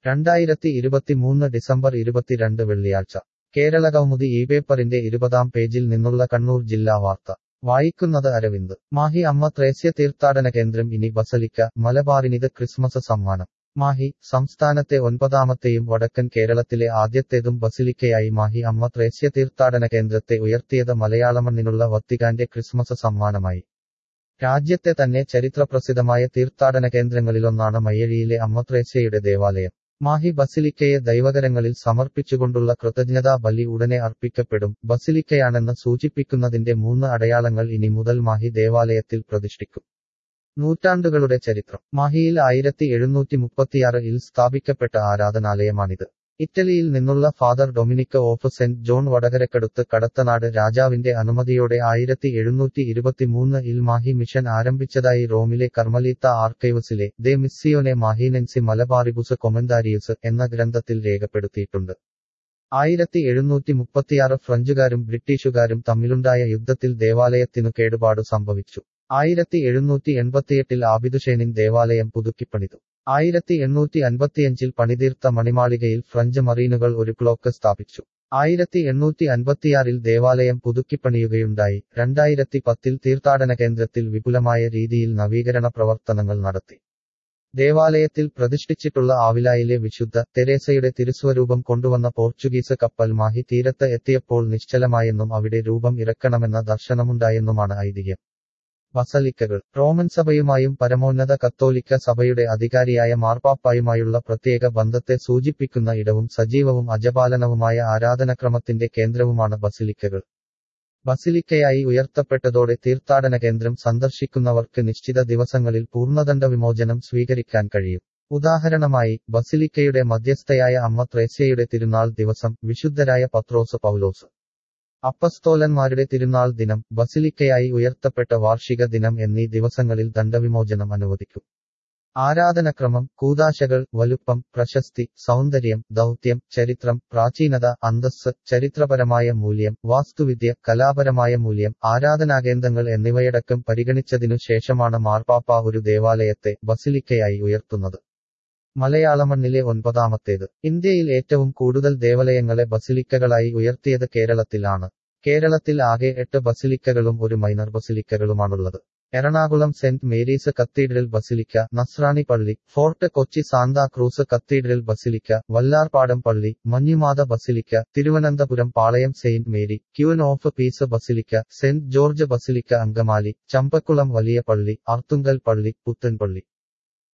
രണ്ടായിരത്തി ഇരുപത്തിമൂന്ന് ഡിസംബർ ഇരുപത്തിരണ്ട് വെള്ളിയാഴ്ച കേരളകൗമുദി ഈ പേപ്പറിന്റെ ഇരുപതാം പേജിൽ നിന്നുള്ള കണ്ണൂർ ജില്ലാ വാർത്ത വായിക്കുന്നത് അരവിന്ദ് മാഹി അമ്മ ത്രേസ്യ തീർത്ഥാടന കേന്ദ്രം ഇനി ബസലിക്ക മലബാറിനിത് ക്രിസ്മസ് സമ്മാനം മാഹി സംസ്ഥാനത്തെ ഒൻപതാമത്തെയും വടക്കൻ കേരളത്തിലെ ആദ്യത്തേതും ബസിലിക്കയായി മാഹി അമ്മ ത്രേസ്യ തീർത്ഥാടന കേന്ദ്രത്തെ ഉയർത്തിയത് മലയാളമണ്ണിനുള്ള വത്തിക്കാന്റെ ക്രിസ്മസ് സമ്മാനമായി രാജ്യത്തെ തന്നെ ചരിത്രപ്രസിദ്ധമായ തീർത്ഥാടന കേന്ദ്രങ്ങളിലൊന്നാണ് മയ്യഴിയിലെ അമ്മ ത്രേസ്യയുടെ ദേവാലയം മാഹി ബസിലിക്കയെ ദൈവകരങ്ങളിൽ സമർപ്പിച്ചുകൊണ്ടുള്ള കൃതജ്ഞതാ ബലി ഉടനെ അർപ്പിക്കപ്പെടും ബസിലിക്കയാണെന്ന് സൂചിപ്പിക്കുന്നതിന്റെ മൂന്ന് അടയാളങ്ങൾ ഇനി മുതൽ മാഹി ദേവാലയത്തിൽ പ്രതിഷ്ഠിക്കും നൂറ്റാണ്ടുകളുടെ ചരിത്രം മാഹിയിൽ ആയിരത്തി എഴുന്നൂറ്റി മുപ്പത്തിയാറിൽ സ്ഥാപിക്കപ്പെട്ട ആരാധനാലയമാണിത് ഇറ്റലിയിൽ നിന്നുള്ള father Dominic of saint John വടകരക്കടുത്ത് കടത്തനാട് രാജാവിന്റെ അനുമതിയോടെ ആയിരത്തി എഴുന്നൂറ്റി ഇരുപത്തിമൂന്ന് ഇൽ മാഹി മിഷൻ ആരംഭിച്ചതായി റോമിലെ കർമ്മലീത്ത ആർക്കൈവസിലെ ദെ മിസ്സിയോനെ മാഹിനെൻസി മലബാറിബുസ് കൊമന്താരിയുസ് എന്ന ഗ്രന്ഥത്തിൽ രേഖപ്പെടുത്തിയിട്ടുണ്ട് ആയിരത്തി എഴുന്നൂറ്റി മുപ്പത്തിയാറ് ഫ്രഞ്ചുകാരും ബ്രിട്ടീഷുകാരും തമ്മിലുണ്ടായ യുദ്ധത്തിൽ ദേവാലയത്തിനു കേടുപാടു സംഭവിച്ചു ആയിരത്തി എഴുന്നൂറ്റി എൺപത്തിയെട്ടിൽ ആബിദുഷേനിൻ ദേവാലയം പുതുക്കിപ്പണിതു ആയിരത്തി എണ്ണൂറ്റി അൻപത്തിയഞ്ചിൽ പണിതീർത്ത മണിമാളികയിൽ ഫ്രഞ്ച് മറീനുകൾ ഒരു ക്ലോക്ക് സ്ഥാപിച്ചു ആയിരത്തി എണ്ണൂറ്റി അൻപത്തിയാറിൽ ദേവാലയം പുതുക്കിപ്പണിയുകയുണ്ടായി രണ്ടായിരത്തി പത്തിൽ തീർത്ഥാടന കേന്ദ്രത്തിൽ വിപുലമായ രീതിയിൽ നവീകരണ പ്രവർത്തനങ്ങൾ നടത്തി ദേവാലയത്തിൽ പ്രതിഷ്ഠിച്ചിട്ടുള്ള ആവിലായിലെ വിശുദ്ധ തെരേസയുടെ തിരുസ്വരൂപം കൊണ്ടുവന്ന പോർച്ചുഗീസ് കപ്പൽ മാഹി തീരത്ത് എത്തിയപ്പോൾ നിശ്ചലമായെന്നും അവിടെ രൂപം ഇറക്കണമെന്ന ദർശനമുണ്ടായെന്നുമാണ് ഐതിഹ്യം ബസലിക്കകൾ റോമൻ സഭയുമായും പരമോന്നത കത്തോലിക്ക സഭയുടെ അധികാരിയായ മാർപ്പാപ്പായുമായുള്ള പ്രത്യേക ബന്ധത്തെ സൂചിപ്പിക്കുന്ന ഇടവും സജീവവും അജപാലനവുമായ ആരാധനക്രമത്തിന്റെ കേന്ദ്രവുമാണ് ബസിലിക്കകൾ ബസിലിക്കയായി ഉയർത്തപ്പെട്ടതോടെ തീർത്ഥാടന കേന്ദ്രം സന്ദർശിക്കുന്നവർക്ക് നിശ്ചിത ദിവസങ്ങളിൽ പൂർണ്ണദണ്ഡ വിമോചനം സ്വീകരിക്കാൻ കഴിയും ഉദാഹരണമായി ബസിലിക്കയുടെ മധ്യസ്ഥയായ അമ്മ ത്രേസ്യയുടെ തിരുനാൾ ദിവസം വിശുദ്ധരായ പത്രോസ് പൗലോസ് അപ്പസ്തോലന്മാരുടെ തിരുനാൾ ദിനം ബസിലിക്കയായി ഉയർത്തപ്പെട്ട വാർഷിക ദിനം എന്നീ ദിവസങ്ങളിൽ ദണ്ഡവിമോചനം അനുവദിക്കും ആരാധനക്രമം കൂതാശകൾ വലുപ്പം പ്രശസ്തി സൗന്ദര്യം ദൗത്യം ചരിത്രം പ്രാചീനത അന്തസ് ചരിത്രപരമായ മൂല്യം വാസ്തുവിദ്യ കലാപരമായ മൂല്യം ആരാധനാകേന്ദ്രങ്ങൾ എന്നിവയടക്കം പരിഗണിച്ചതിനു ശേഷമാണ് മാർപ്പാപ്പ ഒരു ദേവാലയത്തെ ബസിലിക്കയായി ഉയർത്തുന്നത് മലയാളമണ്ണിലെ ഒൻപതാമത്തേത് ഇന്ത്യയിൽ ഏറ്റവും കൂടുതൽ ദേവാലയങ്ങളെ ബസിലിക്കകളായി ഉയർത്തിയത് കേരളത്തിലാണ് കേരളത്തിൽ ആകെ എട്ട് ബസിലിക്കകളും ഒരു മൈനർ ബസിലിക്കകളുമാണുള്ളത് Ernakulam saint Mary's cathedral basilica Nasrani പള്ളി fort Kochi Santa Cruz cathedral basilica Vallarpadam പള്ളി മഞ്ഞുമാത basilica Thiruvananthapuram Palayam saint Mary queen of peace basilica saint George basilica Angamaly Champakulam വലിയ പള്ളി അർത്തുങ്കൽ പള്ളി പുത്തൻപള്ളി